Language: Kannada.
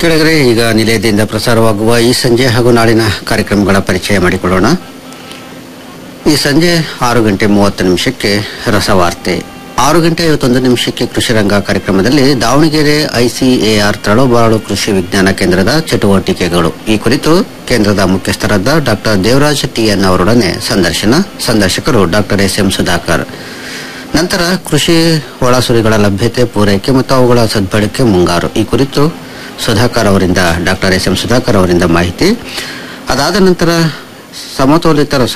ಕೆಳಗಡೆ ಈಗ ನಿಲಯದಿಂದ ಪ್ರಸಾರವಾಗುವ ಈ ಸಂಜೆ ಹಾಗೂ ನಾಳಿನ ಕಾರ್ಯಕ್ರಮಗಳ ಪರಿಚಯ ಮಾಡಿಕೊಳ್ಳೋಣ ಈ ಸಂಜೆ ಆರು ಗಂಟೆ ಮೂವತ್ತು ನಿಮಿಷಕ್ಕೆ ರಸವಾರ್ತೆ ಆರು ಗಂಟೆ ಐವತ್ತೊಂದು ನಿಮಿಷಕ್ಕೆ ಕೃಷಿರಂಗ ಕಾರ್ಯಕ್ರಮದಲ್ಲಿ ದಾವಣಗೆರೆ ಐಸಿಎಆರ್ ತಳೋಬಾಳು ಕೃಷಿ ವಿಜ್ಞಾನ ಕೇಂದ್ರದ ಚಟುವಟಿಕೆಗಳು ಈ ಕುರಿತು ಕೇಂದ್ರದ ಮುಖ್ಯಸ್ಥರಾದ ಡಾಕ್ಟರ್ ದೇವರಾಜ್ ಟಿಎನ್ ಅವರೊಡನೆ ಸಂದರ್ಶನ ಸಂದರ್ಶಕರು ಡಾಕ್ಟರ್ ಎಸ್ ಎಂ ಸುಧಾಕರ್ ನಂತರ ಕೃಷಿ ಒಳಸುರಿಗಳ ಲಭ್ಯತೆ ಪೂರೈಕೆ ಮತ್ತು ಅವುಗಳ ಸದ್ಬಳಕೆ ಮುಂಗಾರು ಈ ಕುರಿತು ಸುಧಾಕರ್ ಅವರಿಂದ ಡಾಕ್ಟರ್ ಎಸ್ ಎಂ ಸುಧಾಕರ್ ಅವರಿಂದ ಮಾಹಿತಿ ಅದಾದ ನಂತರ ಸಮತೋಲಿತ